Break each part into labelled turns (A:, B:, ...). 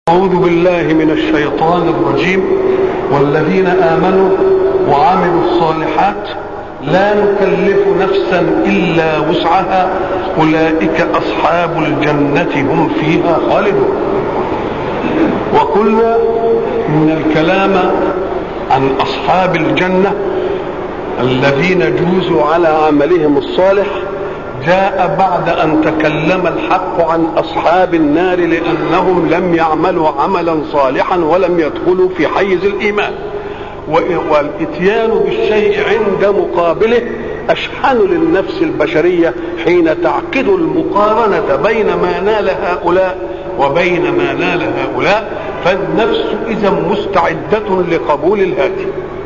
A: أعوذ بالله من الشيطان الرجيم والذين آمنوا وعملوا الصالحات لا نكلف نفسا إلا وسعها أولئك أصحاب الجنة هم فيها خالدون وقلنا إن الكلام عن أصحاب الجنة الذين جوزوا على عملهم الصالح جاء بعد ان تكلم الحق عن اصحاب النار لانهم لم يعملوا عملا صالحا ولم يدخلوا في حيز الايمان والاتيان بالشيء عند مقابله اشحن للنفس البشريه حين تعقد المقارنه بين ما نال هؤلاء وبين ما نال هؤلاء فالنفس اذا مستعده لقبول الهاتف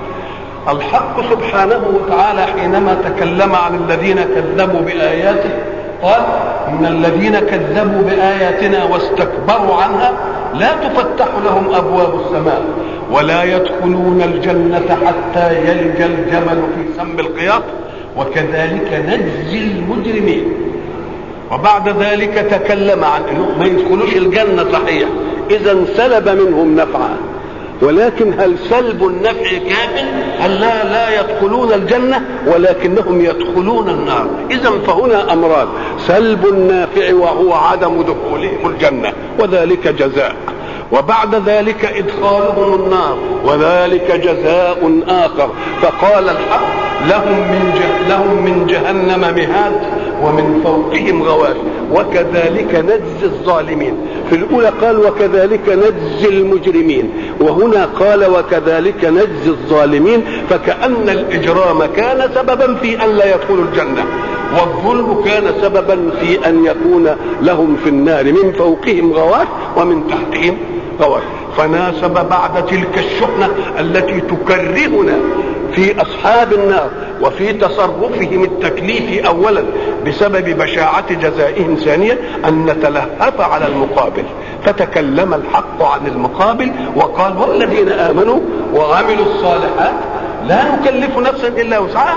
A: الحق سبحانه وتعالى حينما تكلم عن الذين كذبوا بآياته قال إن الذين كذبوا بآياتنا واستكبروا عنها لا تفتح لهم أبواب السماء ولا يدخلون الجنة حتى يلج الجمل في سم القياط وكذلك نجزي المجرمين وبعد ذلك تكلم عن انه ما يدخلوش الجنة صحيح إذا سلب منهم نفعا ولكن هل سلب النفع كاف هل لا لا يدخلون الجنة ولكنهم يدخلون النار إذا فهنا أمران سلب النافع وهو عدم دخولهم الجنة وذلك جزاء وبعد ذلك إدخالهم النار وذلك جزاء آخر فقال الحق لهم من لهم من جهنم مهاد ومن فوقهم غواش وكذلك نجزي الظالمين في الأولى قال وكذلك نجزي المجرمين وهنا قال وكذلك نجزي الظالمين فكأن الإجرام كان سببا في أن لا يدخلوا الجنة والظلم كان سببا في أن يكون لهم في النار من فوقهم غواش ومن تحتهم غواش فناسب بعد تلك الشحنة التي تكرهنا في أصحاب النار وفي تصرفهم التكليفي أولا بسبب بشاعة جزائهم ثانيا أن نتلهف على المقابل فتكلم الحق عن المقابل وقال والذين آمنوا وعملوا الصالحات لا نكلف نفسا إلا وسعها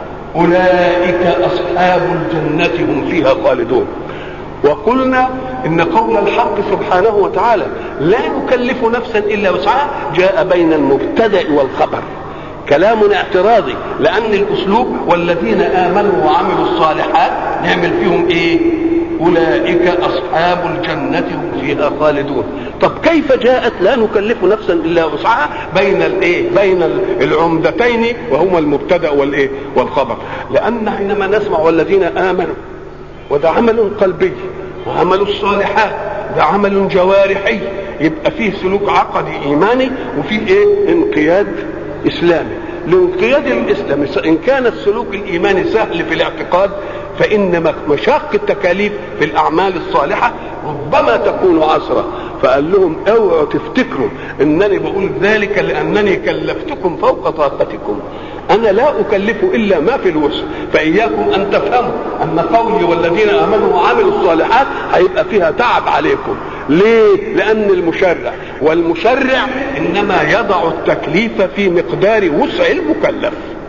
A: أولئك أصحاب الجنة هم فيها خالدون وقلنا ان قول الحق سبحانه وتعالى لا نكلف نفسا الا وسعها جاء بين المبتدا والخبر كلام اعتراضي لان الاسلوب والذين امنوا وعملوا الصالحات نعمل فيهم ايه اولئك اصحاب الجنه هم فيها خالدون طب كيف جاءت لا نكلف نفسا الا وسعها بين الايه بين العمدتين وهما المبتدا والايه والخبر لان حينما نسمع والذين امنوا وده عمل قلبي وعمل الصالحات ده عمل جوارحي يبقى فيه سلوك عقدي ايماني وفيه ايه انقياد اسلامي الانقياد الاسلامي ان كان السلوك الايماني سهل في الاعتقاد فان مشاق التكاليف في الاعمال الصالحه ربما تكون عسره فقال لهم اوعوا تفتكروا انني بقول ذلك لانني كلفتكم فوق طاقتكم انا لا اكلف الا ما في الوسع فاياكم ان تفهموا ان قولي والذين امنوا وعملوا الصالحات هيبقى فيها تعب عليكم ليه لان المشرع والمشرع انما يضع التكليف في مقدار وسع المكلف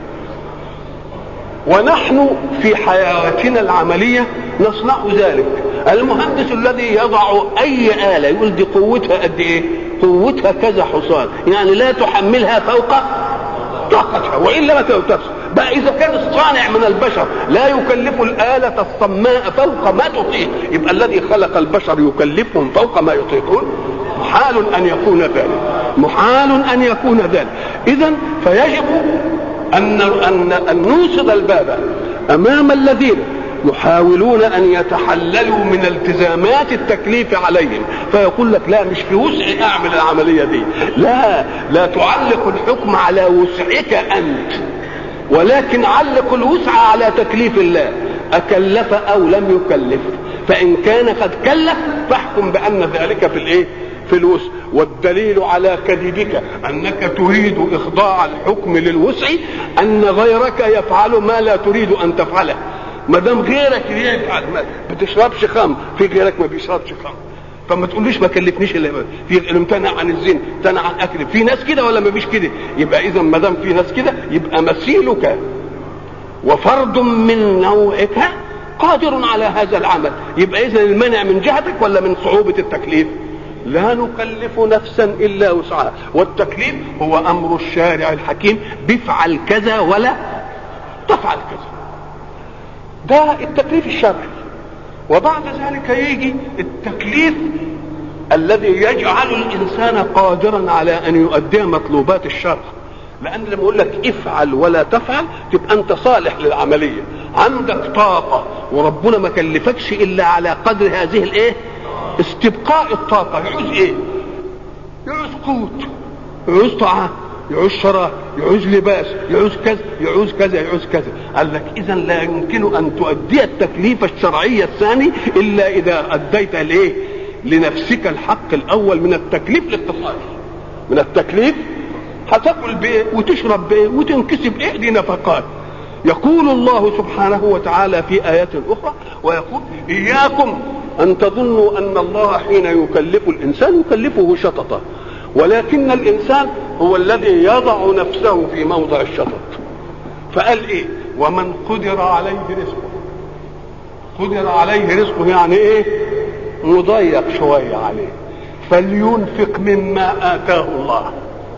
A: ونحن في حياتنا العمليه نصنع ذلك المهندس الذي يضع اي اله يقول دي قوتها قد ايه قوتها كذا حصان يعني لا تحملها فوق طاقتها والا ما تنتصر بقى اذا كان الصانع من البشر لا يكلف الاله الصماء فوق ما تطيق يبقى الذي خلق البشر يكلفهم فوق ما يطيقون محال ان يكون ذلك محال ان يكون ذلك اذا فيجب ان ان ان نوصد الباب امام الذين يحاولون ان يتحللوا من التزامات التكليف عليهم فيقول لك لا مش في وسعي اعمل العمليه دي لا لا تعلق الحكم على وسعك انت ولكن علق الوسع على تكليف الله اكلف او لم يكلف فان كان قد كلف فاحكم بان ذلك في الايه في الوسع والدليل على كذبك انك تريد اخضاع الحكم للوسع ان غيرك يفعل ما لا تريد ان تفعله ما دام غيرك يفعل ما بتشربش خمر في غيرك ما بيشربش خمر فما تقوليش ما كلفنيش الا في امتنع عن الزنا امتنع عن اكل في ناس كده ولا ما فيش كده يبقى اذا ما دام في ناس كده يبقى مثيلك وفرد من نوعك قادر على هذا العمل يبقى اذا المنع من جهتك ولا من صعوبه التكليف لا نكلف نفسا الا وسعها والتكليف هو امر الشارع الحكيم بفعل كذا ولا تفعل كذا ده التكليف الشرعي وبعد ذلك يجي التكليف الذي يجعل الانسان قادرا على ان يؤدي مطلوبات الشرع لان لما اقول لك افعل ولا تفعل تبقى انت صالح للعمليه عندك طاقه وربنا ما كلفكش الا على قدر هذه الايه استبقاء الطاقه يعوز ايه يعوز قوت يعوز طعام يعوز شراب يعوز لباس يعوز كذا يعوز كذا يعوز كذا قال لك اذا لا يمكن ان تؤدي التكليف الشرعي الثاني الا اذا اديت الايه لنفسك الحق الاول من التكليف الاقتصادي من التكليف هتاكل بايه وتشرب بايه وتنكسب ايه دي نفقات يقول الله سبحانه وتعالى في ايات اخرى ويقول اياكم ان تظنوا ان الله حين يكلف الانسان يكلفه شططه ولكن الانسان هو الذي يضع نفسه في موضع الشطط فقال ايه ومن قدر عليه رزقه قدر عليه رزقه يعني ايه مضيق شويه عليه فلينفق مما اتاه الله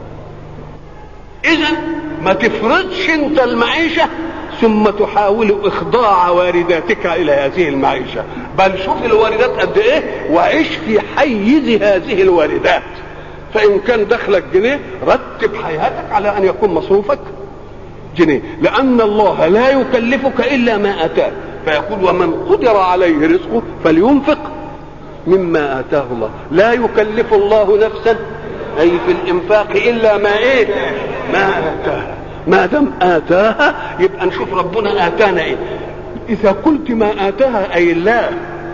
A: اذا ما تفرضش انت المعيشه ثم تحاول اخضاع وارداتك الى هذه المعيشه بل شوف الواردات قد ايه وعيش في حيز هذه الواردات فان كان دخلك جنيه رتب حياتك على ان يكون مصروفك جنيه لان الله لا يكلفك الا ما اتاك فيقول ومن قدر عليه رزقه فلينفق مما اتاه الله لا يكلف الله نفسا اي في الانفاق الا ما ايه ما اتاها ما دام اتاها يبقى نشوف ربنا اتانا ايه اذا قلت ما اتاها اي الله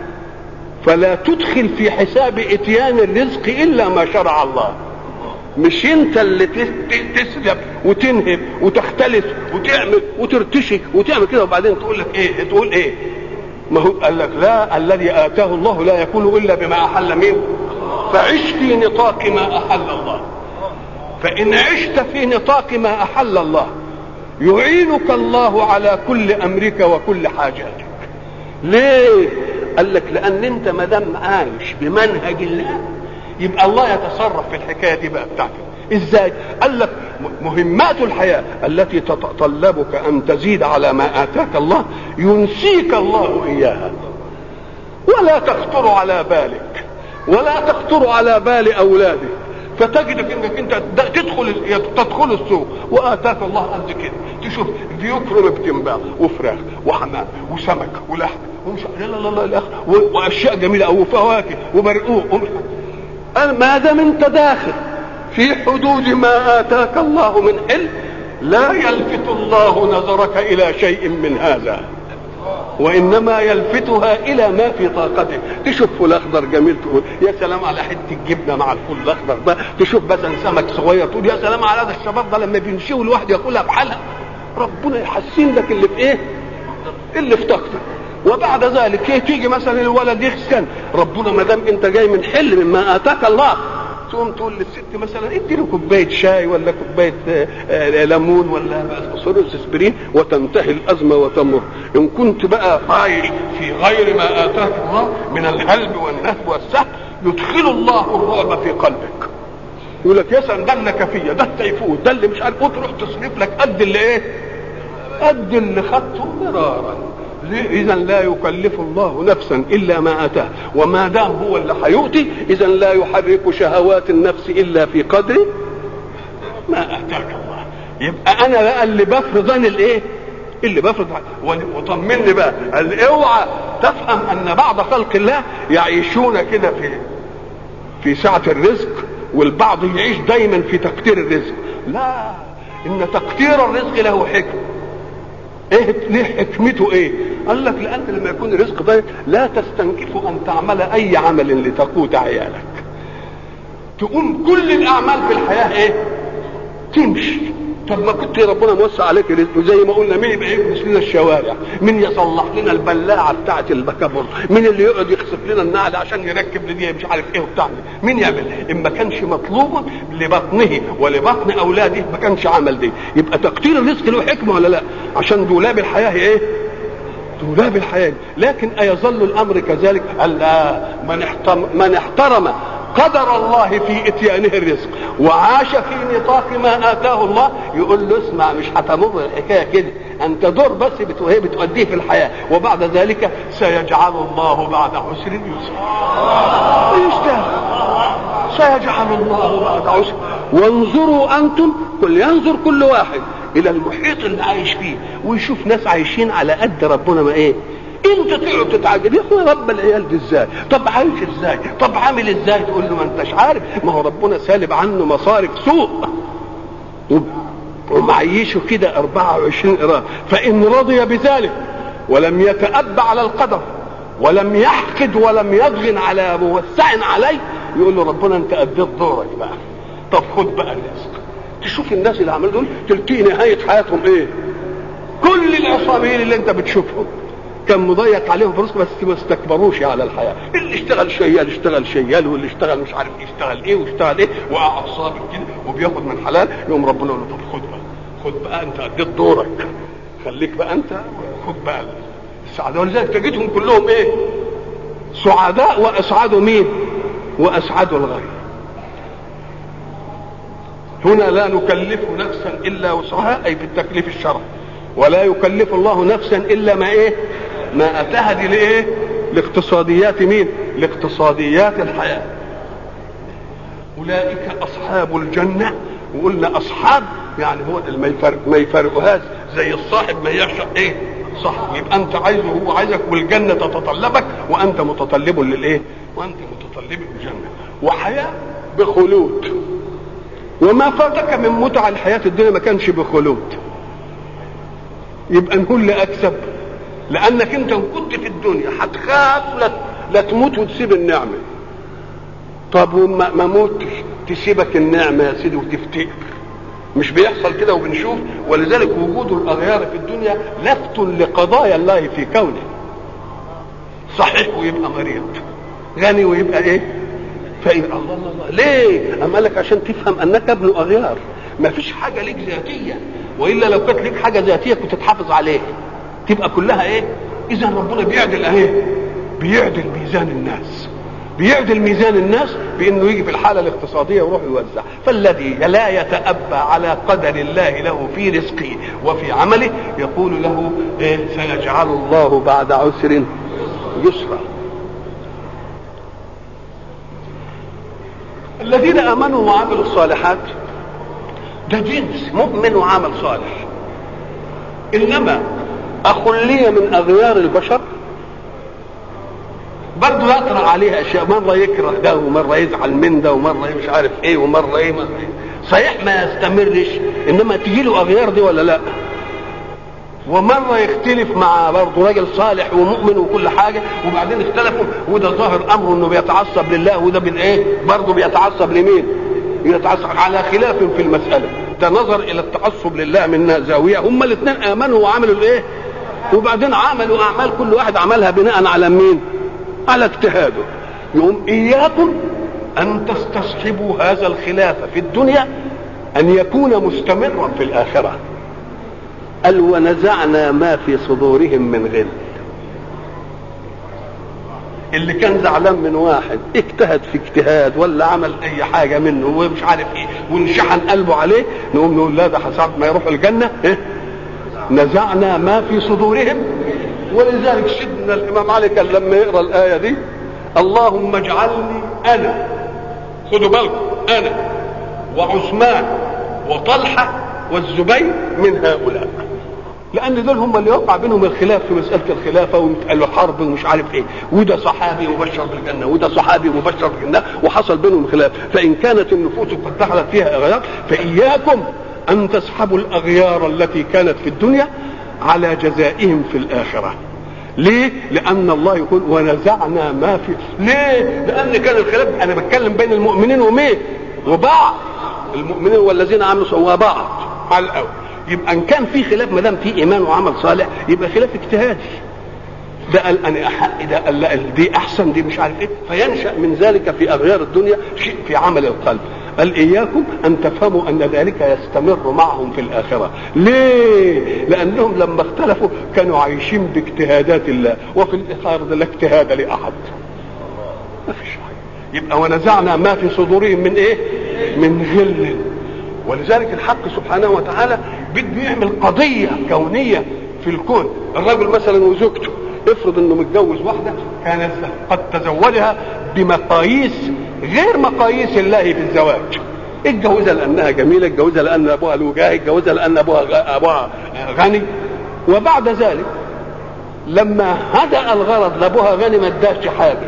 A: فلا تدخل في حساب اتيان الرزق الا ما شرع الله مش انت اللي تسلب وتنهب وتختلس وتعمل وترتشي وتعمل كده وبعدين تقول لك ايه تقول ايه ما هو قال لك لا الذي اتاه الله لا يكون الا بما احل مين فعش في نطاق ما احل الله فان عشت في نطاق ما احل الله يعينك الله على كل امرك وكل حاجاتك ليه قال لك لان انت ما دام عايش بمنهج الله يبقى الله يتصرف في الحكايه دي بقى بتاعتك ازاي قال لك مهمات الحياه التي تتطلبك ان تزيد على ما اتاك الله ينسيك الله اياها ولا تخطر على بالك ولا تخطر على بال اولادك فتجد انك انت تدخل تدخل السوق واتاك الله قد كده تشوف بيكرم بتنباع وفراخ وحمام وسمك ولحم ومش لا لا لا لا واشياء جميله او فواكه وبرقوق ما دام انت داخل في حدود ما اتاك الله من علم لا يلفت الله نظرك الى شيء من هذا وانما يلفتها الى ما في طاقته تشوف فول اخضر جميل تقول يا سلام على حته جبنه مع الفول الاخضر ده تشوف مثلا سمك صغير تقول يا سلام على هذا الشباب ده لما بينشوي الواحد ياكلها بحالها ربنا يحسن لك اللي في ايه اللي في طاقتك وبعد ذلك تيجي مثلا الولد يسكن ربنا ما دام انت جاي من حل مما اتاك الله تقوم تقول للست مثلا ادي له كوبايه شاي ولا كوبايه ليمون ولا سورس اسبرين وتنتهي الازمه وتمر ان كنت بقى عايش في غير ما اتاك الله من الهلب والنهب والسهل يدخل الله الرعب في قلبك يقول لك يا سلام ده النكفيه ده التيفود ده اللي مش عارف وتروح تصرف لك قد اللي ايه؟ قد اللي خدته مرارا اذا لا يكلف الله نفسا الا ما اتاه وما دام هو اللي هيؤتي اذا لا يحرك شهوات النفس الا في قدر ما اتاك الله يبقى انا بقى اللي بفرض انا الايه اللي بفرض وطمني بقى قال اوعى تفهم ان بعض خلق الله يعيشون كده في في سعه الرزق والبعض يعيش دايما في تقدير الرزق لا ان تقدير الرزق له حكمه ايه ليه حكمته ايه قال لك لان لما يكون الرزق ضيق لا تستنكف ان تعمل اي عمل لتقوت عيالك تقوم كل الاعمال في الحياه ايه تمشي طب ما كنت ربنا موسع عليك رزقه زي ما قلنا مين يبقى يكنس لنا الشوارع مين يصلح لنا البلاعه بتاعه البكابور مين اللي يقعد يخسف لنا النعل عشان يركب لدي مش عارف ايه وبتاع مين يعمل ان ما كانش مطلوبا لبطنه ولبطن اولاده ما كانش عمل دي يبقى تقدير الرزق له حكمه ولا لا عشان دولاب الحياه ايه دولاب الحياه لكن ايظل الامر كذلك قال لا من احترم من احترم قدر الله في اتيانه الرزق وعاش في نطاق ما اتاه الله يقول له اسمع مش هتمر الحكايه كده انت دور بس وهي بتؤديه في الحياه وبعد ذلك سيجعل الله بعد عسر يسرا يشتغل سيجعل الله بعد عسر وانظروا انتم كل ينظر كل واحد الى المحيط اللي عايش فيه ويشوف ناس عايشين على قد ربنا ما ايه انت تقعد تتعجب يا اخويا رب العيال دي ازاي طب عايش ازاي طب عامل ازاي تقول له ما انتش عارف ما هو ربنا سالب عنه مصارف سوء ومعيشه كده 24 قراءة فإن رضي بذلك ولم يتأب على القدر ولم يحقد ولم يضغن على موسع عليه يقول له ربنا انت اديت دورك بقى طب خد بقى الرزق تشوف الناس اللي عملوا دول تلقي نهايه حياتهم ايه كل العصاميين اللي انت بتشوفهم كان مضيق عليهم في رزق بس ما استكبروش على الحياه اللي اشتغل شيال اشتغل شيال واللي اشتغل مش عارف يشتغل ايه واشتغل ايه وقعد صابر كده وبياخد من حلال يقوم ربنا يقول له طب خد بقى خد بقى انت اديت دورك خليك بقى انت خد بقى السعاده ولذلك تجدهم كلهم ايه سعداء واسعدوا مين واسعدوا الغير هنا لا نكلف نفسا الا وسعها اي في التكليف الشرعي ولا يكلف الله نفسا الا ما ايه ما اتاها دي لايه لاقتصاديات مين لاقتصاديات الحياه اولئك اصحاب الجنه وقلنا اصحاب يعني هو ما يفرق ما يفرقوهاش زي الصاحب ما يعشق ايه صح يبقى انت عايزه وهو عايزك والجنه تتطلبك وانت متطلب للايه وانت متطلب للجنه وحياه بخلود وما فاتك من متع الحياه الدنيا ما كانش بخلود يبقى نقول اكسب لانك انت كنت في الدنيا هتخاف لا لا تموت وتسيب النعمه طب وما ما موتش تسيبك النعمه يا سيدي وتفتقر مش بيحصل كده وبنشوف ولذلك وجود الاغيار في الدنيا لفت لقضايا الله في كونه صحيح ويبقى مريض غني ويبقى ايه فإن الله الله الله ليه؟ أما قال لك عشان تفهم أنك ابن أغيار ما فيش حاجة ليك ذاتية وإلا لو كانت ليك حاجة ذاتية كنت تحافظ عليها تبقى كلها إيه؟ إذا ربنا بيعدل أهي بيعدل ميزان الناس بيعدل ميزان الناس بانه يجي في الحاله الاقتصاديه ويروح يوزع فالذي لا يتأبى على قدر الله له في رزقه وفي عمله يقول له إيه سيجعل الله بعد عسر يسرا الذين امنوا وعملوا الصالحات ده جنس مؤمن وعمل صالح انما اخ لي من اغيار البشر برضه يطرأ عليه اشياء مره يكره ده ومره يزعل من ده ومره مش عارف ايه ومره ايه مرة إيه. صحيح ما يستمرش انما تجي له اغيار دي ولا لا ومره يختلف مع برضه راجل صالح ومؤمن وكل حاجه وبعدين اختلفوا وده ظاهر امره انه بيتعصب لله وده بالايه برضه بيتعصب لمين يتعصب على خلاف في المساله ده نظر الى التعصب لله من زاويه هما الاثنين امنوا وعملوا الايه وبعدين عملوا اعمال كل واحد عملها بناء على مين على اجتهاده يقوم اياكم ان تستصحبوا هذا الخلاف في الدنيا ان يكون مستمرا في الاخره قال ونزعنا ما في صدورهم من غل اللي كان زعلان من واحد اجتهد في اجتهاد ولا عمل اي حاجه منه ومش عارف ايه وانشحن قلبه عليه نقوم نقول لا ده حسب ما يروح الجنه إيه؟ نزعنا ما في صدورهم ولذلك سيدنا الامام علي كان لما يقرا الايه دي اللهم اجعلني انا خدوا بالكم انا وعثمان وطلحه والزبير من هؤلاء لان دول هم اللي وقع بينهم الخلاف في مساله الخلافه ويتقالوا حرب ومش عارف ايه وده صحابي مبشر بالجنه وده صحابي مبشر بالجنه وحصل بينهم خلاف فان كانت النفوس قد دخلت فيها اغيار فاياكم ان تسحبوا الاغيار التي كانت في الدنيا على جزائهم في الاخره ليه؟ لأن الله يقول ونزعنا ما في ليه؟ لأن كان الخلاف أنا بتكلم بين المؤمنين ومين؟ وبعض المؤمنين والذين عملوا وبعض على الأول يبقى ان كان في خلاف ما دام في ايمان وعمل صالح يبقى خلاف اجتهادي ده قال انا احق ده قال لا دي احسن دي مش عارف ايه فينشا من ذلك في اغيار الدنيا شيء في عمل القلب قال اياكم ان تفهموا ان ذلك يستمر معهم في الاخره ليه لانهم لما اختلفوا كانوا عايشين باجتهادات الله وفي الاخر لا اجتهاد لاحد ما فيش حاجه يبقى ونزعنا ما في صدورهم من ايه من غل ولذلك الحق سبحانه وتعالى بده يعمل قضيه كونيه في الكون الرجل مثلا وزوجته افرض انه متجوز واحده كان قد تزوجها بمقاييس غير مقاييس الله في الزواج اتجوزها لانها جميله اتجوزها لان ابوها له جاه اتجوزها لان ابوها ابوها غني وبعد ذلك لما هدأ الغرض لابوها غني ما اداش حاجه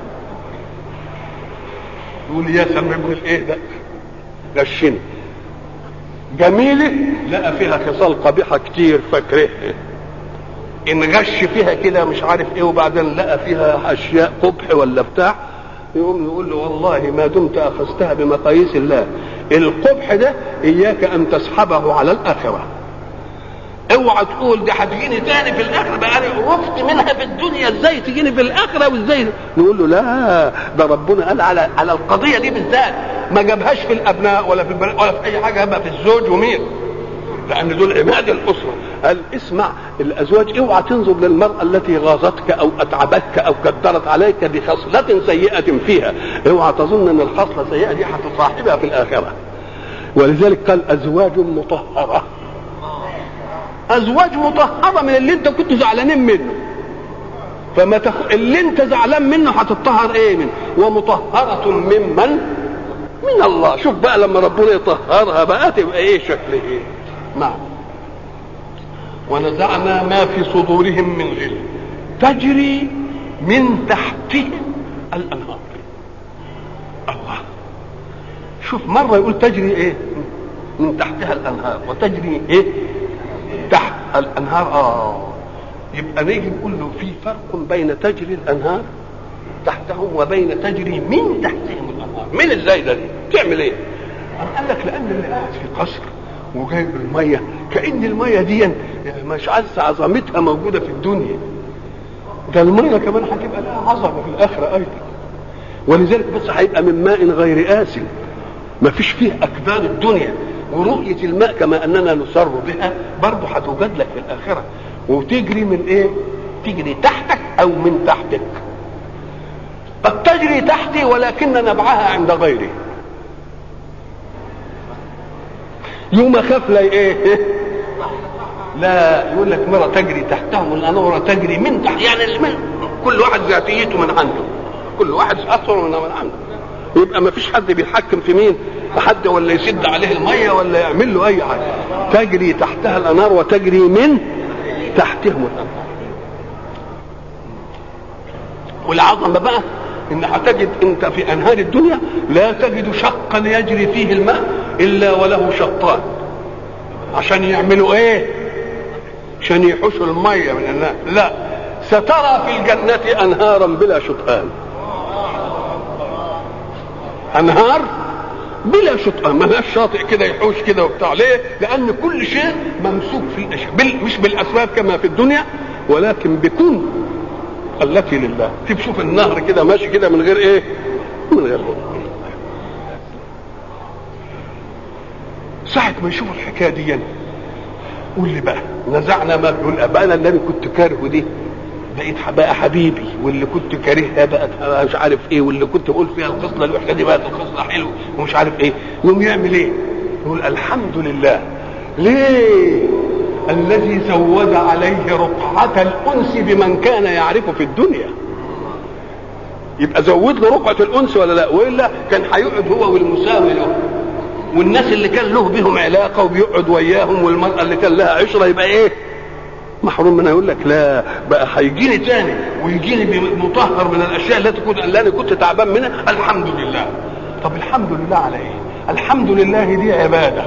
A: يقول يا سلام ابن الايه ده غشني جميله لقى فيها خصال قبيحه كتير فاكره ان غش فيها كده مش عارف ايه وبعدين لقى فيها اشياء قبح ولا بتاع يقوم يقول له والله ما دمت اخذتها بمقاييس الله القبح ده اياك ان تسحبه على الاخره اوعى تقول دي هتجيني تاني في الاخره بقى انا عرفت منها في الدنيا ازاي تجيني في الاخره وازاي نقول له لا ده ربنا قال على على القضيه دي بالذات ما جابهاش في الابناء ولا في البنات ولا في اي حاجه جابها في الزوج ومين لان دول عماد الاسره قال اسمع الازواج اوعى تنظر للمراه التي غاظتك او اتعبتك او كدرت عليك بخصله سيئه فيها اوعى تظن ان الخصله السيئه دي هتصاحبها في الاخره ولذلك قال ازواج مطهره ازواج مطهره من اللي انت كنت زعلانين منه فما تخ... اللي انت زعلان منه هتطهر ايه منه ومطهره ممن من الله شوف بقى لما ربنا يطهرها بقى تبقى ايه شكل ايه نعم ونزعنا ما في صدورهم من غل تجري من تحتهم الانهار الله شوف مره يقول تجري ايه من تحتها الانهار وتجري ايه تحت الانهار اه يبقى نيجي نقول له في فرق بين تجري الانهار تحتهم وبين تجري من تحتهم الانهار من ازاي ده دي تعمل ايه قال لك لان اللي قاعد في قصر وجايب الميه كان الميه دي مش عارف عظمتها موجوده في الدنيا ده الميه كمان هتبقى لها عظمه في الاخره ايضا ولذلك بس هيبقى من ماء غير آسن ما فيش فيه اكباد الدنيا ورؤية الماء كما أننا نسر بها برضه هتوجد لك في الآخرة وتجري من إيه؟ تجري تحتك أو من تحتك قد تجري تحتي ولكن نبعها عند غيري يوم اخاف لا ايه لا يقول لك مرة تجري تحتهم الأنورة تجري من تحت يعني من كل واحد ذاتيته من عنده كل واحد أثر من عنده يبقى ما فيش حد بيتحكم في مين حد ولا يسد عليه الميه ولا يعمل له اي حاجه تجري تحتها الانهار وتجري من تحتهم الانهار والعظمه بقى ان هتجد انت في انهار الدنيا لا تجد شقا يجري فيه الماء الا وله شطان عشان يعملوا ايه عشان يحوشوا الميه من الناس لا سترى في الجنه انهارا بلا شطآن انهار بلا شطأة ملهاش شاطئ كده يحوش كده وبتاع ليه؟ لأن كل شيء ممسوك في الأشياء بال... مش بالأسباب كما في الدنيا ولكن بكون التي لله تشوف النهر كده ماشي كده من غير ايه؟ من غير ساعة ما يشوف الحكاية دي قول لي بقى نزعنا ما يقول بقى انا اللي كنت كارهه دي بقيت بقى حبيبي واللي كنت كارهها بقت مش عارف ايه واللي كنت بقول فيها الخصله الوحشه دي بقت الخصله حلوه ومش عارف ايه يقوم يعمل ايه؟ يقول الحمد لله ليه؟ الذي زود عليه رقعة الأنس بمن كان يعرفه في الدنيا يبقى زود له رقعة الأنس ولا لا وإلا كان هيقعد هو والمساوي له والناس اللي كان له بهم علاقة وبيقعد وياهم والمرأة اللي كان لها عشرة يبقى إيه محروم منها يقول لك لا بقى هيجيني تاني ويجيني مطهر من الاشياء التي كنت اللي انا كنت تعبان منها الحمد لله طب الحمد لله على ايه الحمد لله دي عباده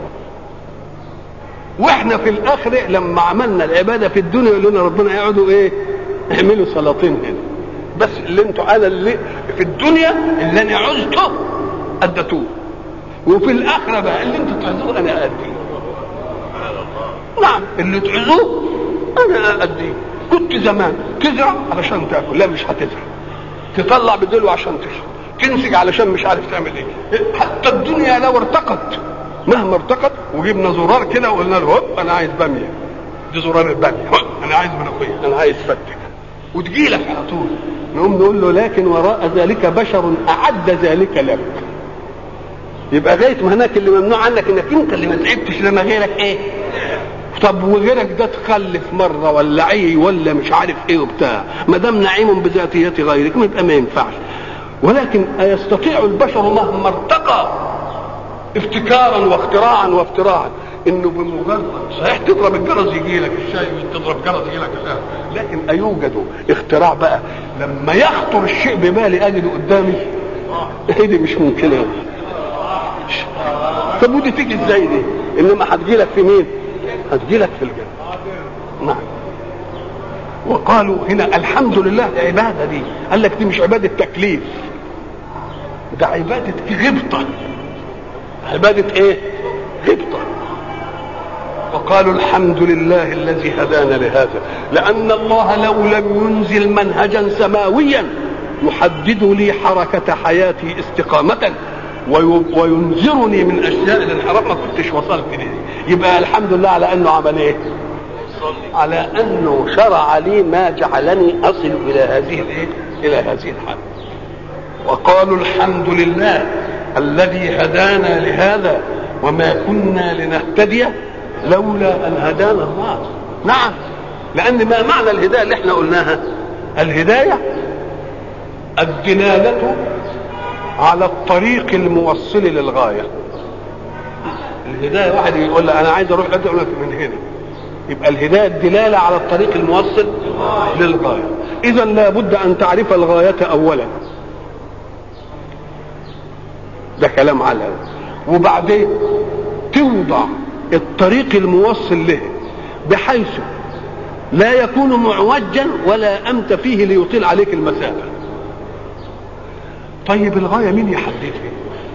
A: واحنا في الاخره لما عملنا العباده في الدنيا يقول لنا ربنا يقعدوا ايه اعملوا سلاطين هنا بس اللي انتوا انا اللي في الدنيا اللي انا عزته اديتوه وفي الاخره بقى اللي انتوا تعزوه انا اديه نعم اللي تعزوه انا اديه كنت زمان تزرع علشان تاكل لا مش هتزرع تطلع بدلو عشان تشرب تنسج علشان مش عارف تعمل ايه حتى الدنيا لو ارتقت مهما ارتقت وجبنا زرار كده وقلنا له هوب انا عايز باميه دي زرار الباميه انا عايز ملوخيه انا عايز فتك وتجيلك على طول نقوم نقول له لكن وراء ذلك بشر اعد ذلك لك يبقى غايه ما هناك اللي ممنوع عنك انك انت اللي ما تعبتش لما غيرك ايه طب وغيرك ده تخلف مره ولا عي ولا مش عارف ايه وبتاع ما دام نعيم بذاتيات غيرك ما يبقى ما ينفعش ولكن أيستطيع البشر مهما ارتقى ابتكارا واختراعا وافتراعا انه بمجرد صحيح تضرب الجرس يجي لك الشاي تضرب جرس يجي لك الشاي لكن ايوجد اختراع بقى لما يخطر الشيء ببالي اجده قدامي ايه دي مش ممكنه طب ودي تيجي ازاي دي انما هتجي لك في مين هتجي لك في الجنه نعم وقالوا هنا الحمد لله العباده دي قال لك دي مش عباده تكليف ده عباده غبطه عباده ايه غبطه وقالوا الحمد لله الذي هدانا لهذا لان الله لو لم ينزل منهجا سماويا يحدد لي حركه حياتي استقامه وينذرني من اشياء الانحراف ما كنتش وصلت ليه يبقى الحمد لله على انه عمل ايه على انه شرع لي ما جعلني اصل الى هذه الايه الى هذه الحاله وقالوا الحمد لله الذي هدانا لهذا وما كنا لنهتدي لولا ان هدانا الله نعم لان ما معنى الهدايه اللي احنا قلناها الهدايه الدلاله على الطريق الموصل للغايه الهدايه واحد يقول انا عايز اروح يقول لك من هنا يبقى الهدايه الدلاله على الطريق الموصل للغايه اذا لابد ان تعرف الغايه اولا ده كلام على وبعدين توضع الطريق الموصل له بحيث لا يكون معوجا ولا امت فيه ليطيل عليك المسافه طيب الغايه مين يحددها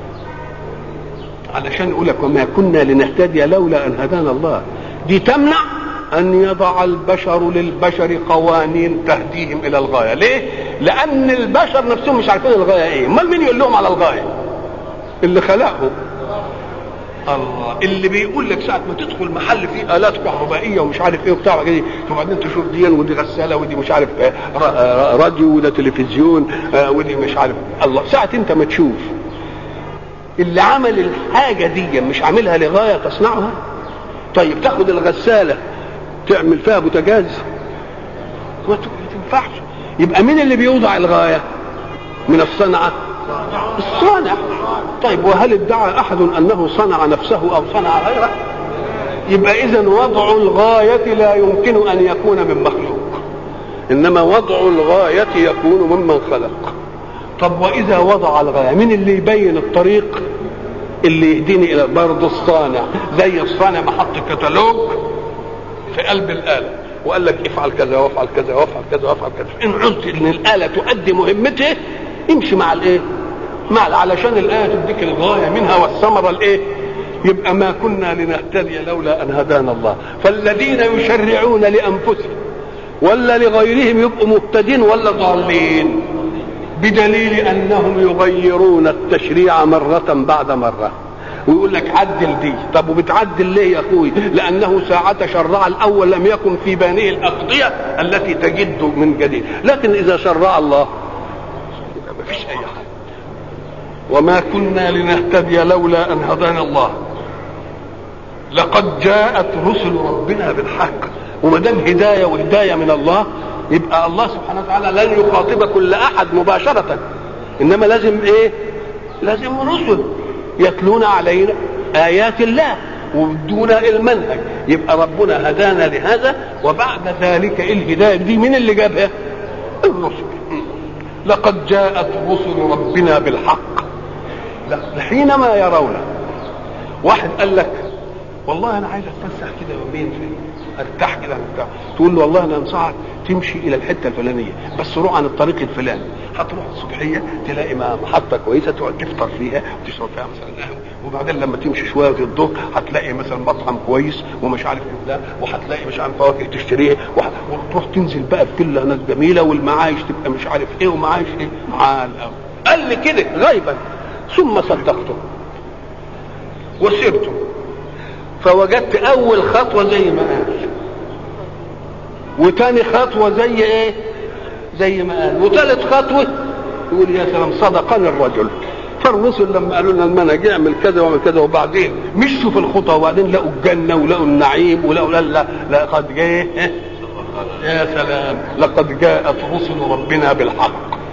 A: علشان يقول لك وما كنا لنهتدي لولا ان هدانا الله دي تمنع ان يضع البشر للبشر قوانين تهديهم الى الغايه ليه لان البشر نفسهم مش عارفين الغايه ايه امال مين يقول لهم على الغايه اللي خلقهم الله اللي بيقول لك ساعه ما تدخل محل فيه الات كهربائيه ومش عارف ايه وبتاع كده وبعدين تشوف دي ودي غساله ودي مش عارف راديو وده تلفزيون ودي مش عارف الله ساعه انت ما تشوف اللي عمل الحاجه دي مش عاملها لغايه تصنعها طيب تاخد الغساله تعمل فيها بوتاجاز ما تنفعش يبقى مين اللي بيوضع الغايه من الصنعه الصانع طيب وهل ادعى احد انه صنع نفسه او صنع غيره يبقى اذا وضع الغايه لا يمكن ان يكون من مخلوق انما وضع الغايه يكون ممن خلق طب واذا وضع الغايه من اللي يبين الطريق اللي يهديني الى برضه الصانع زي الصانع ما حط كتالوج في قلب الاله وقال لك افعل كذا وافعل كذا وافعل كذا وافعل كذا ان عزت ان الاله تؤدي مهمته امشي مع الايه مع علشان الايه تديك الغايه منها والثمره الايه يبقى ما كنا لنهتدي لولا ان هدانا الله فالذين يشرعون لانفسهم ولا لغيرهم يبقوا مهتدين ولا ضالين بدليل انهم يغيرون التشريع مره بعد مره ويقول لك عدل دي طب وبتعدل ليه يا اخوي لانه ساعة شرع الاول لم يكن في بانيه الاقضية التي تجد من جديد لكن اذا شرع الله ما فيش اي حاجة وما كنا لنهتدي لولا ان هدانا الله لقد جاءت رسل ربنا بالحق وما دام هدايه وهدايه من الله يبقى الله سبحانه وتعالى لن يخاطب كل احد مباشره انما لازم ايه لازم رسل يتلون علينا ايات الله ويدونا المنهج يبقى ربنا هدانا لهذا وبعد ذلك الهدايه دي مين اللي جابها الرسل لقد جاءت رسل ربنا بالحق لا حينما يرون واحد قال لك والله انا عايز اتفسح كده يومين في ارتاح كده بتاع تقول له والله انا انصحك تمشي الى الحته الفلانيه بس روح عن الطريق الفلاني هتروح الصبحيه تلاقي محطه كويسه تقعد تفطر فيها وتشرب فيها مثلا قهوه وبعدين لما تمشي شويه في الظهر هتلاقي مثلا مطعم كويس ومش عارف ايه ده وهتلاقي مش عارف فواكه تشتريها وتروح تنزل بقى في فيلا ناس جميله والمعايش تبقى مش عارف ايه ومعايش ايه عال قوي قال لي كده غيبا ثم صدقته وسرته فوجدت اول خطوه زي ما قال وتاني خطوه زي ايه زي ما قال وثالث خطوه يقول يا سلام صدقني الرجل فالرسل لما قالوا لنا المنهج اعمل كذا واعمل كذا وبعدين مشوا في الخطى وبعدين لقوا الجنه ولقوا النعيم ولقوا لا لا لقد جاء يا سلام لقد جاءت رسل ربنا بالحق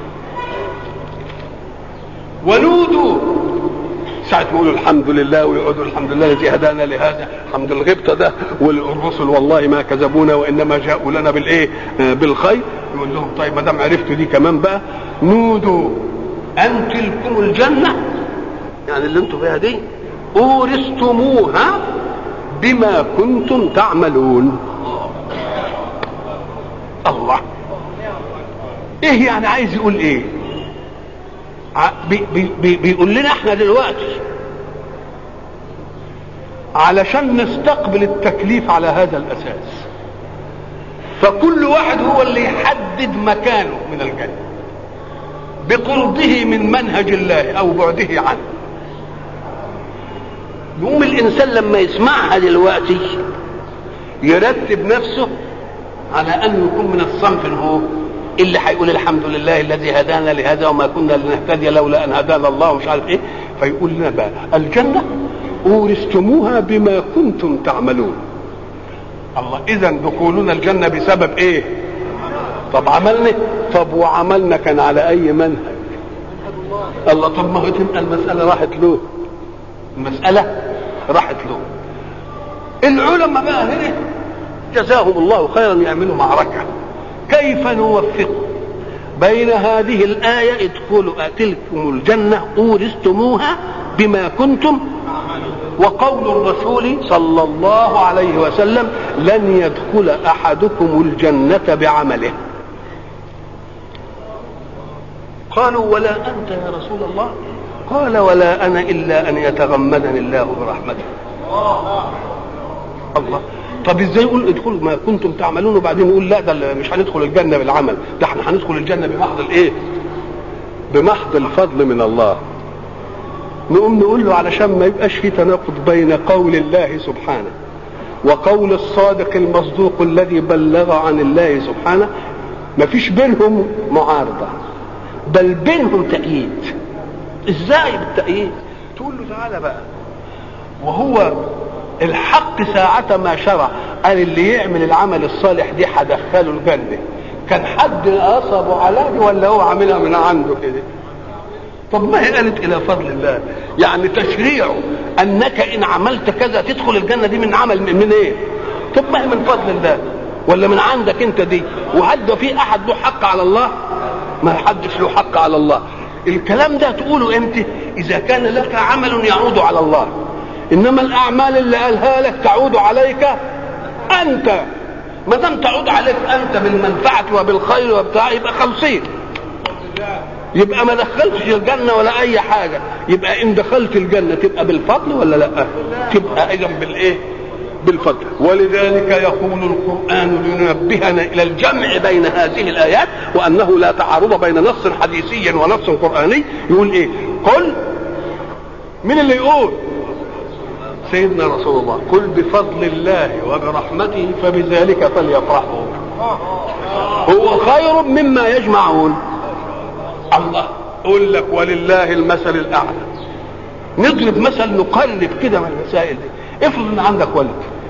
A: ونودوا ساعة ما يقولوا الحمد لله ويقعدوا الحمد لله الذي هدانا لهذا الحمد الغبطة ده والرسل والله ما كذبونا وإنما جاءوا لنا بالإيه آه بالخير يقول لهم طيب ما دام عرفتوا دي كمان بقى نودوا أن تلكم الجنة يعني اللي انتم فيها دي أورثتموها بما كنتم تعملون الله ايه يعني عايز يقول ايه بي بي بيقول لنا احنا دلوقتي علشان نستقبل التكليف على هذا الاساس فكل واحد هو اللي يحدد مكانه من الجنه بقربه من منهج الله او بعده عنه يقوم الانسان لما يسمعها دلوقتي يرتب نفسه على انه يكون من الصنف هو اللي هيقول الحمد لله الذي هدانا لهذا وما كنا لنهتدي لولا ان هدانا الله ومش عارف ايه فيقول لنا بقى الجنه اورثتموها بما كنتم تعملون الله اذا دخولنا الجنه بسبب ايه طب عملنا طب وعملنا كان على اي منهج الله طب ما هو تبقى المساله راحت له المساله راحت له العلماء بقى هنا جزاهم الله خيرا يعملوا معركه كيف نوفق بين هذه الآية ادخلوا تلكم الجنة أورثتموها بما كنتم وقول الرسول صلى الله عليه وسلم لن يدخل أحدكم الجنة بعمله قالوا ولا أنت يا رسول الله قال ولا أنا إلا أن يتغمدني الله برحمته الله طب ازاي يقول ادخلوا ما كنتم تعملون وبعدين يقول لا ده مش هندخل الجنه بالعمل ده احنا هندخل الجنه بمحض الايه بمحض الفضل من الله نقوم نقول له علشان ما يبقاش في تناقض بين قول الله سبحانه وقول الصادق المصدوق الذي بلغ عن الله سبحانه ما فيش بينهم معارضه بل بينهم تأييد ازاي بالتأييد تقول له تعالى بقى وهو الحق ساعة ما شرع قال اللي يعمل العمل الصالح دي هدخله الجنة كان حد نصبه على دي ولا هو عاملها من عنده كده طب ما هي قالت الى فضل الله يعني تشريعه انك ان عملت كذا تدخل الجنة دي من عمل من, من ايه طب ما هي من فضل الله ولا من عندك انت دي وهل ده في احد له حق على الله ما حدش له حق على الله الكلام ده تقوله امتى اذا كان لك عمل يعود على الله انما الاعمال اللي قالها لك تعود عليك انت ما دام تعود عليك انت بالمنفعه وبالخير وبتاع يبقى خمسين يبقى ما دخلتش الجنه ولا اي حاجه يبقى ان دخلت الجنه تبقى بالفضل ولا لا تبقى ايضا بالايه بالفضل ولذلك يقول القرآن لينبهنا إلى الجمع بين هذه الآيات وأنه لا تعارض بين نص حديثي ونص قرآني يقول إيه قل من اللي يقول سيدنا رسول الله قل بفضل الله وبرحمته فبذلك فليفرحوا هو خير مما يجمعون الله اقول لك ولله المثل الاعلى نضرب مثل نقرب كده من المسائل دي افرض ان عندك ولد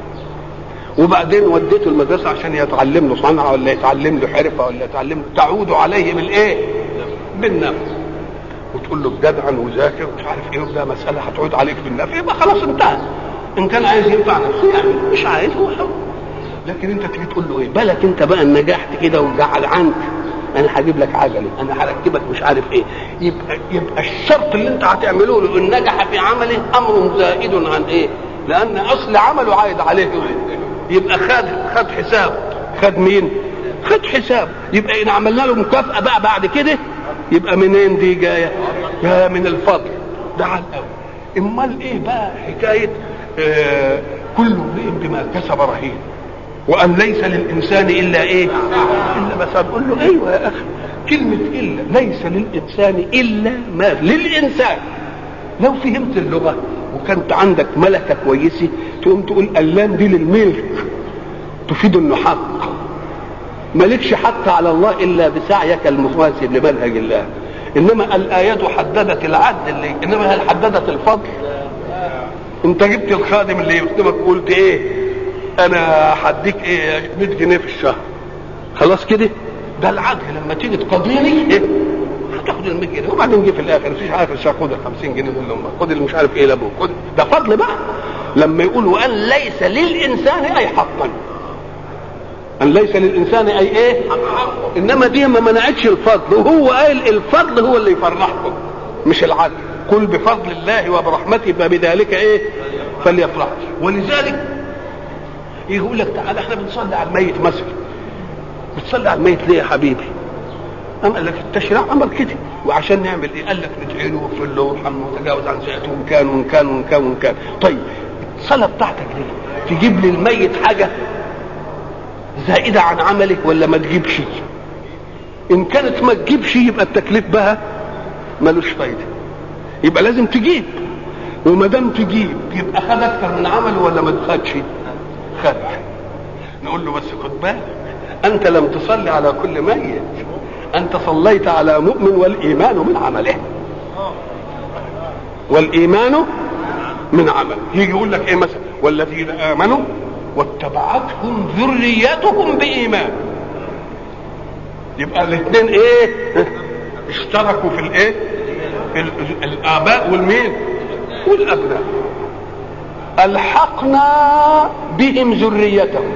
A: وبعدين وديته المدرسه عشان يتعلم له صنعه ولا يتعلم له حرفه ولا يتعلم له تعود عليه بالايه؟ بالنفس وتقول له جدعا وذاكر ومش عارف ايه وده مساله هتعود عليك بالنفع يبقى خلاص انتهى ان كان عايز ينفع نفسه يعني مش عايز هو حر لكن انت تيجي تقول له ايه بالك انت بقى ان نجحت كده وجعل عنك انا هجيب لك عجله انا هركبك مش عارف ايه يبقى يبقى الشرط اللي انت هتعمله له ان نجح في عمله امر زائد عن ايه لان اصل عمله عايد عليه يبقى خد خد حساب خد مين خد حساب يبقى ان عملنا له مكافاه بقى بعد كده يبقى منين دي جايه جايه من الفضل ده على الاول امال ايه بقى حكايه آه كل امرئ بما كسب رهين وان ليس للانسان الا ايه الا ما سبب قول له ايوه يا اخي كلمه الا ليس للانسان الا ما للانسان لو فهمت اللغه وكانت عندك ملكه كويسه تقوم تقول اللام دي للملك تفيد انه حق مالكش حق على الله الا بسعيك المواسي لمنهج الله انما الايات حددت العدل اللي انما هل حددت الفضل انت جبت الخادم اللي يخدمك وقلت ايه انا هديك ايه 100 جنيه في الشهر خلاص كده ده العدل لما تيجي تقاضيني ايه هتاخد ال 100 جنيه وبعدين جه في الاخر مفيش عارف الشهر خد ال 50 جنيه دول لهم خد اللي مش عارف ايه لابوك خد ده فضل بقى لما يقول وان ليس للانسان اي حقا ان ليس للانسان اي ايه انما دي ما منعتش الفضل وهو قال الفضل هو اللي يفرحكم مش العدل قل بفضل الله وبرحمته فبذلك ايه فليفرح ولذلك يقول لك تعالى احنا بنصلي على الميت مثلا بتصلي على الميت ليه يا حبيبي أم قال لك التشريع امر كده وعشان نعمل ايه قال لك ندعي له واغفر له وارحمه وتجاوز عن سيئته وان كان وان كان وان كان وان كان طيب الصلاه بتاعتك دي تجيب للميت حاجه زائده عن عملك ولا ما تجيبش ان كانت ما تجيبش يبقى التكليف بها ملوش فايده يبقى لازم تجيب وما دام تجيب يبقى خد اكتر من عمله ولا ما خدش خد نقول له بس خد بالك انت لم تصلي على كل ميت انت صليت على مؤمن والايمان من عمله والايمان من عمله يجي يقول لك ايه مثلا والذين امنوا واتبعتهم ذريتهم بايمان يبقى الاثنين ايه اشتركوا في الايه في الاباء والمين والابناء الحقنا بهم ذريتهم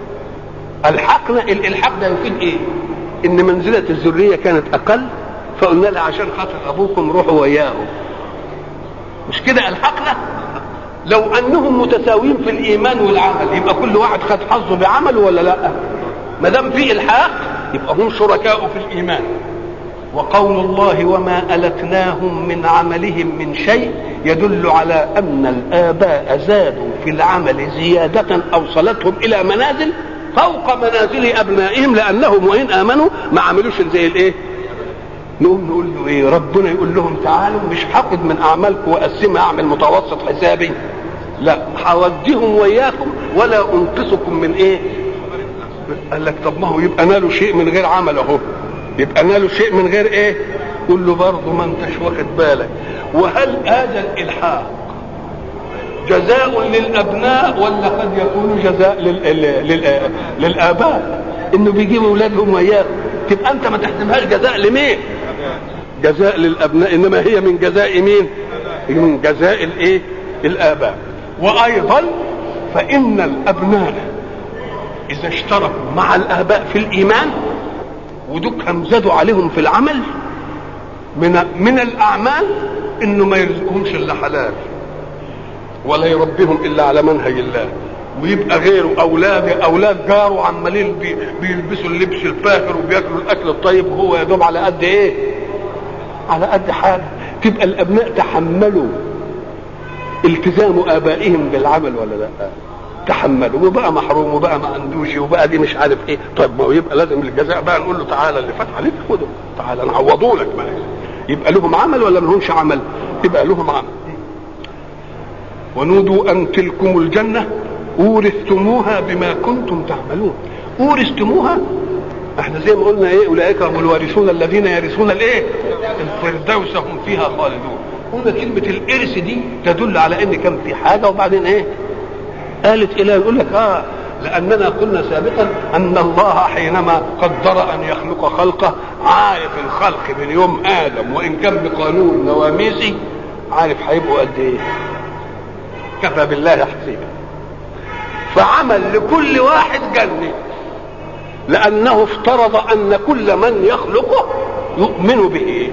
A: الحقنا الالحاق ده يفيد ايه ان منزله الذريه كانت اقل فقلنا لها عشان خاطر ابوكم روحوا وياهم مش كده الحقنا لو انهم متساويين في الايمان والعمل يبقى كل واحد خد حظه بعمله ولا لا ما دام في الحاق يبقى هم شركاء في الايمان وقول الله وما ألتناهم من عملهم من شيء يدل على أن الآباء زادوا في العمل زيادة أوصلتهم إلى منازل فوق منازل أبنائهم لأنهم وإن آمنوا ما عملوش زي الإيه؟ نقوم نقول له إيه؟ ربنا يقول لهم تعالوا مش هاخد من أعمالكم وأقسمها أعمل متوسط حسابي لا هوديهم وياكم ولا أنقصكم من إيه؟ قال لك طب ما هو يبقى نالوا شيء من غير عمل أهو يبقى نالوا شيء من غير ايه قول له برضه ما انتش واخد بالك وهل هذا الالحاق جزاء للابناء ولا قد يكون جزاء لل... لل... للاباء انه بيجيبوا اولادهم وياه تبقى انت ما تحسبهاش جزاء لمين جزاء للابناء انما هي من جزاء مين من جزاء الايه الاباء وايضا فان الابناء اذا اشتركوا مع الاباء في الايمان ودكهم زادوا عليهم في العمل من من الاعمال انه ما يرزقهمش الا حلال ولا يربيهم الا على منهج الله ويبقى غيره اولاد اولاد جاره عمالين بي بيلبسوا اللبس الفاخر وبياكلوا الاكل الطيب وهو يا دوب على قد ايه؟ على قد حاله تبقى الابناء تحملوا التزام ابائهم بالعمل ولا لا؟ تحملوا وبقى محروم وبقى ما عندوش وبقى دي مش عارف ايه طيب ما هو يبقى لازم الجزاء بقى نقول له تعالى اللي فات عليك خده تعالى نعوضه لك بقى يبقى لهم عمل ولا ما لهمش عمل يبقى لهم عمل ونودوا ان تلكم الجنه اورثتموها بما كنتم تعملون اورثتموها احنا زي ما قلنا ايه اولئك هم الوارثون الذين يرثون الايه الفردوس هم فيها خالدون قلنا كلمه الارث دي تدل على ان كان في حاجه وبعدين ايه قالت إلى يقول لك اه لاننا قلنا سابقا ان الله حينما قدر ان يخلق خلقه عارف الخلق من يوم ادم وان كان بقانون نواميسي عارف هيبقوا قد ايه كفى بالله حسيبا فعمل لكل واحد جنه لانه افترض ان كل من يخلقه يؤمن به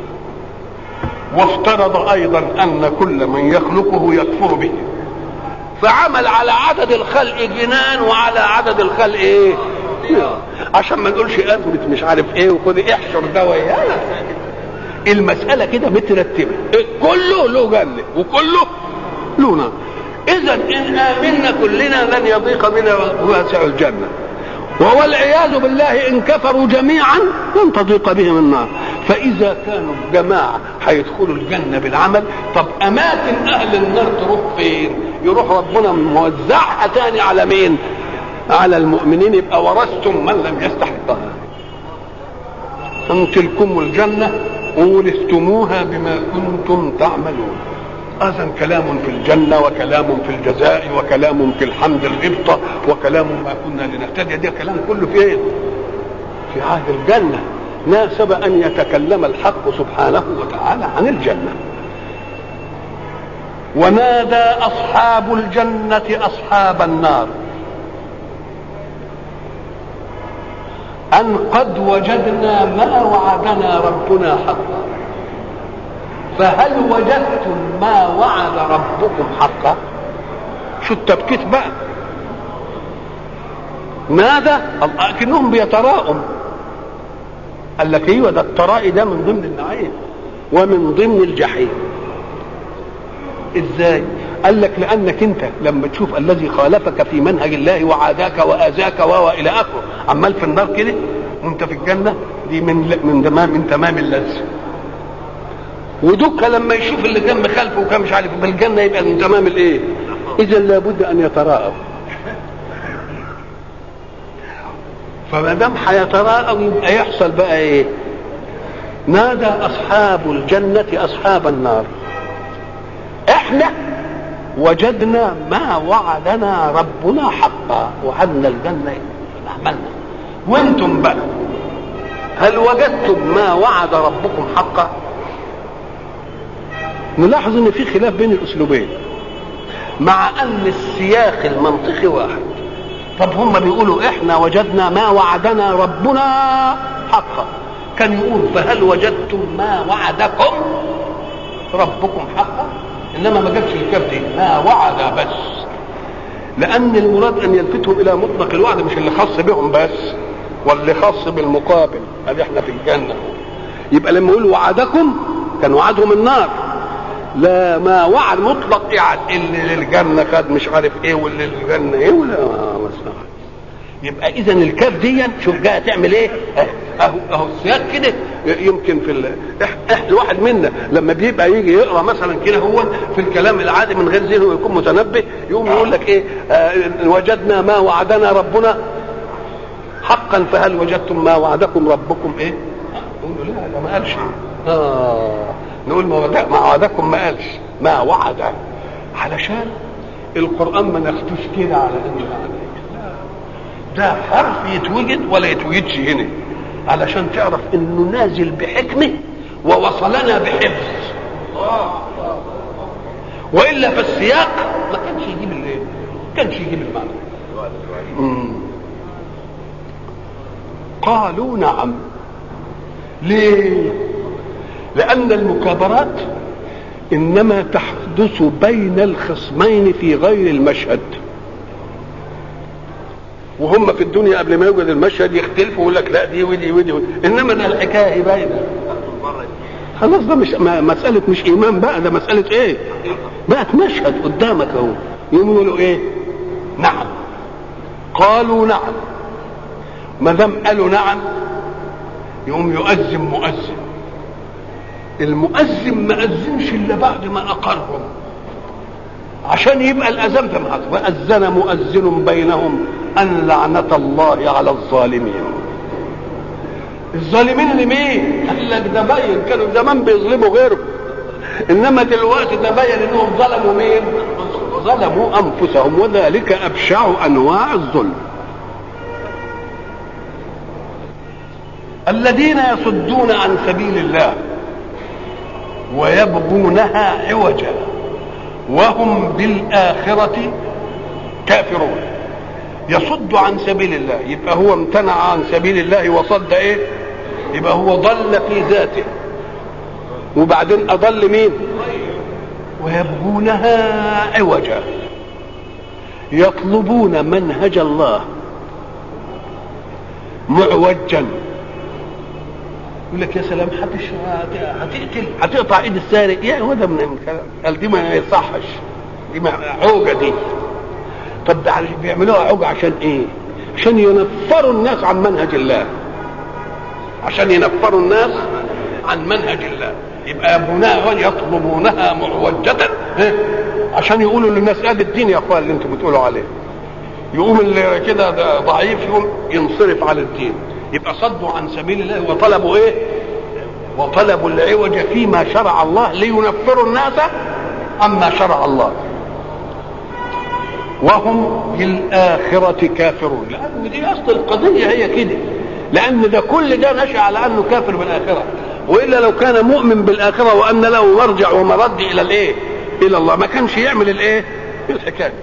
A: وافترض ايضا ان كل من يخلقه يكفر به فعمل على عدد الخلق جنان وعلى عدد الخلق ايه عشان ما نقولش اثبت مش عارف ايه وخد احشر ده ويانا المسألة كده مترتبة كله له جنة وكله له نار إذا إن آمنا كلنا لن يضيق بنا واسع الجنة والعياذ بالله إن كفروا جميعا لن تضيق بهم النار فإذا كانوا جماعة هيدخلوا الجنة بالعمل طب أماكن أهل النار تروح فين؟ يروح ربنا موزعها تاني على مين؟ على المؤمنين يبقى ورثتم من لم يستحقها أن تلكم الجنة أورثتموها بما كنتم تعملون هذا كلام في الجنة وكلام في الجزاء وكلام في الحمد الغبطة وكلام ما كنا لنهتدي ده كلام كله في ايه؟ في عهد الجنة ناسب أن يتكلم الحق سبحانه وتعالى عن الجنة ونادى أصحاب الجنة أصحاب النار أن قد وجدنا ما وعدنا ربنا حقا فهل وجدتم ما وعد ربكم حقا شو التبكيت بقى ماذا لكنهم بيتراءوا قال لك ايوه ده الترائي ده من ضمن النعيم ومن ضمن الجحيم ازاي قال لك لانك انت لما تشوف الذي خالفك في منهج الله وعاداك واذاك و الى اخره عمال في النار كده وانت في الجنه دي من من تمام من تمام اللذه ودك لما يشوف اللي كان مخالفه وكان مش عارف بالجنه يبقى من تمام الايه اذا لابد ان يتراءوا فما دام هيتراءوا يبقى يحصل بقى ايه نادى اصحاب الجنه اصحاب النار احنا وجدنا ما وعدنا ربنا حقا وعدنا الجنه عملنا وانتم بقى هل وجدتم ما وعد ربكم حقا نلاحظ ان في خلاف بين الاسلوبين مع ان السياق المنطقي واحد طب هم بيقولوا احنا وجدنا ما وعدنا ربنا حقا كان يقول فهل وجدتم ما وعدكم ربكم حقا انما ما جابش الكاف دي ما وعد بس لان المراد ان يلفتهم الى مطلق الوعد مش اللي خاص بهم بس واللي خاص بالمقابل ادي احنا في الجنه يبقى لما يقول وعدكم كان وعدهم النار لا ما وعد مطلق يعني اللي للجنه خد مش عارف ايه واللي للجنه ايه ولا ما يبقى اذا الكاف دي شوف جايه تعمل ايه اهو اهو السياق كده يمكن في ال... الواحد منا لما بيبقى يجي يقرا مثلا كده هو في الكلام العادي من غير ذهنه يكون متنبه يقوم يقول لك ايه آه وجدنا ما وعدنا ربنا حقا فهل وجدتم ما وعدكم ربكم ايه؟ نقول له لا ده ما قالش اه نقول ما وعد ما وعدكم ما قالش ما وعد علشان القران ما ناخدوش كده على انه يعني ده حرف يتوجد ولا يتوجدش هنا علشان تعرف انه نازل بحكمه ووصلنا بحفظ والا في السياق ما كانش يجيب الايه؟ ما كانش يجيب المعنى مم. قالوا نعم ليه لان المكابرات انما تحدث بين الخصمين في غير المشهد وهم في الدنيا قبل ما يوجد المشهد يختلفوا ويقول لك لا دي ودي ودي, ودي. انما ده الحكايه باينه خلاص ده مش مساله مش ايمان بقى ده مساله ايه بقت مشهد قدامك اهو يقوموا يقولوا ايه نعم قالوا نعم ما دام قالوا نعم يقوم يؤذن مؤذن المؤذن ما اذنش الا بعد ما اقرهم عشان يبقى الاذان في محط واذن مؤذن بينهم ان لعنه الله على الظالمين الظالمين اللي مين قال لك ده باين كانوا زمان بيظلموا غيرهم انما دلوقتي ده باين انهم ظلموا مين ظلموا انفسهم وذلك ابشع انواع الظلم الذين يصدون عن سبيل الله ويبغونها عوجا وهم بالآخرة كافرون يصد عن سبيل الله يبقى هو امتنع عن سبيل الله وصد ايه يبقى هو ضل في ذاته وبعدين اضل مين ويبغونها عوجا يطلبون منهج الله معوجا يقول لك يا سلام حتش هتقتل هتقطع ايد السارق يا هو ده من الكلام قال دي ما يصحش دي ما عوجه دي طب ده بيعملوها عوجه عشان ايه؟ عشان ينفروا الناس عن منهج الله عشان ينفروا الناس عن منهج الله يبقى يبغونها يطلبونها معوجة عشان يقولوا للناس ادي الدين يا اخوان اللي انتم بتقولوا عليه يقوم اللي كده ده ضعيف يقوم ينصرف على الدين يبقى صدوا عن سبيل الله وطلبوا ايه وطلبوا العوج فيما شرع الله لينفروا الناس عما شرع الله وهم بالآخرة كافرون لأن دي أصل القضية هي كده لأن ده كل ده نشأ على أنه كافر بالآخرة وإلا لو كان مؤمن بالآخرة وأن له مرجع ومرد إلى الإيه إلى الله ما كانش يعمل الإيه الحكاية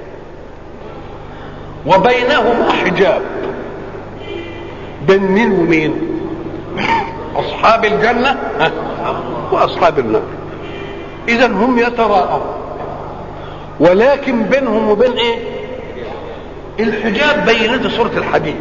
A: وبينهما حجاب بين مين ومين أصحاب الجنة وأصحاب النار إذا هم يتراءون ولكن بينهم وبين ايه الحجاب بينته سورة الحديد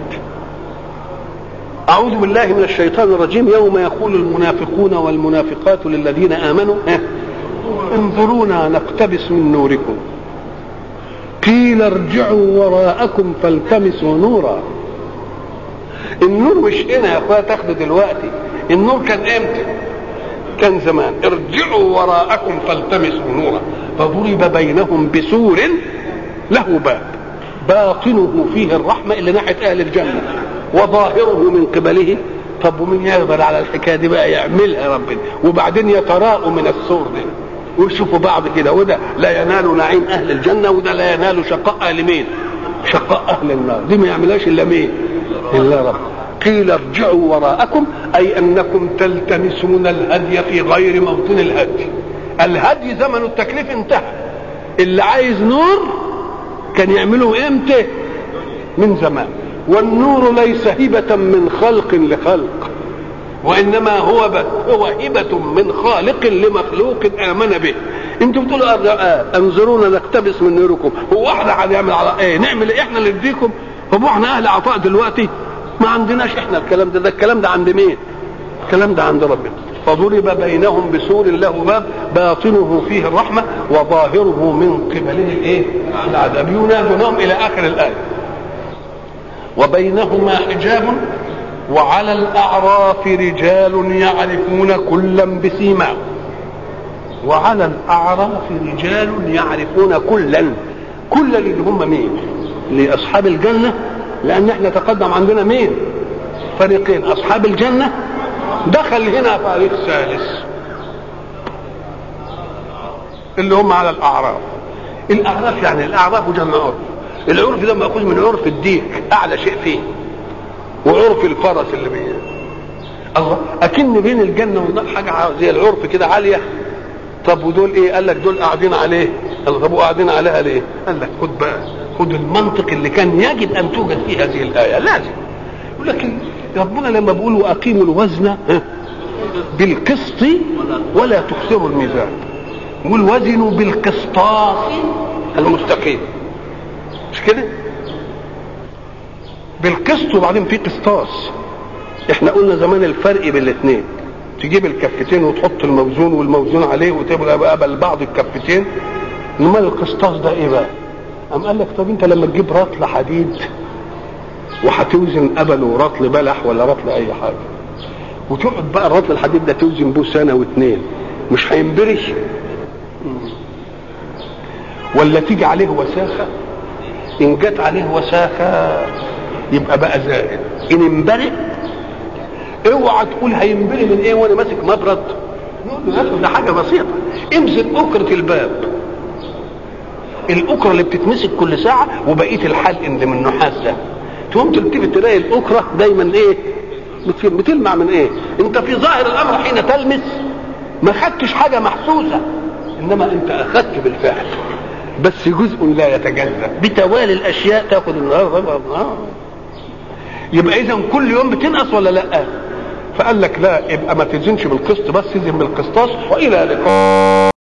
A: أعوذ بالله من الشيطان الرجيم يوم يقول المنافقون والمنافقات للذين آمنوا انظرونا نقتبس من نوركم قيل ارجعوا وراءكم فالتمسوا نورا النور مش هنا يا اخويا تاخده دلوقتي النور كان امتى كان زمان ارجعوا وراءكم فالتمسوا نورا فضرب بينهم بسور له باب باطنه فيه الرحمة اللي ناحية أهل الجنة وظاهره من قبله طب ومن يقدر على الحكاية دي بقى يعملها ربنا وبعدين يتراءوا من السور ده ويشوفوا بعض كده وده لا ينال نعيم أهل الجنة وده لا ينال شقاء أهل مين شقاء أهل النار دي ما يعملهاش إلا مين إلا رب قيل ارجعوا وراءكم أي أنكم تلتمسون الهدي في غير موطن الهدي الهدي زمن التكليف انتهى اللي عايز نور كان يعمله امتى من زمان والنور ليس هبة من خلق لخلق وإنما هو هو هبة من خالق لمخلوق آمن به انتوا بتقولوا آه انظرونا نقتبس من نوركم هو احنا هنعمل على ايه نعمل ايه احنا اللي نديكم هو احنا اهل عطاء دلوقتي ما عندناش احنا الكلام ده ده الكلام ده عند مين الكلام ده عند ربنا فضرب بينهم بسور له باب باطنه فيه الرحمة وظاهره من قبله الايه العذاب ينادونهم الى اخر الآية وبينهما حجاب وعلى الأعراف رجال يعرفون كلا بسيماهم وعلى الأعراف رجال يعرفون كلا كلا اللي هم مين لأصحاب الجنة لأن احنا تقدم عندنا مين فريقين أصحاب الجنة دخل هنا فريق ثالث اللي هم على الاعراف الاعراف يعني الاعراف جمع عرف العرف ده ماخوذ من عرف الديك اعلى شيء فيه وعرف الفرس اللي بيه الله اكن بين الجنه والنار حاجه زي العرف كده عاليه طب ودول ايه قال لك دول قاعدين عليه قال طب قاعدين عليها ليه قال لك خد بقى خد المنطق اللي كان يجب ان توجد فيه هذه الايه لازم لكن ربنا لما بيقول واقيموا الوزن بالقسط ولا تخسروا الميزان يقول وزنوا بالقسطاس المستقيم مش كده بالقسط وبعدين في قسطاس احنا قلنا زمان الفرق بين الاثنين تجيب الكفتين وتحط الموزون والموزون عليه وتبقى بقى بل بعض الكفتين امال القسطاس ده ايه بقى قام قال لك طب انت لما تجيب رطل حديد وهتوزن قبل ورطل بلح ولا رطل اي حاجه وتقعد بقى الرطل الحديد ده توزن بيه سنه واثنين مش هينبرش ولا تيجي عليه وساخه ان جت عليه وساخه يبقى بقى زائد ان انبرق اوعى تقول هينبري من ايه وانا ماسك مبرد نقول له ده حاجه بسيطه امسك اكره الباب الاكره اللي بتتمسك كل ساعه وبقيه الحلق اللي من النحاس ده تقوم تلتفت تلاقي الاكره دايما ايه بتلمع من ايه انت في ظاهر الامر حين تلمس ما خدتش حاجه محسوسه انما انت اخذت بالفعل بس جزء لا يتجزا بتوالي الاشياء تاخذ النهارده يبقى اذا كل يوم بتنقص ولا لا فقال لك لا يبقى ما تزنش بالقسط بس تزن بالقسطاس والى لقاء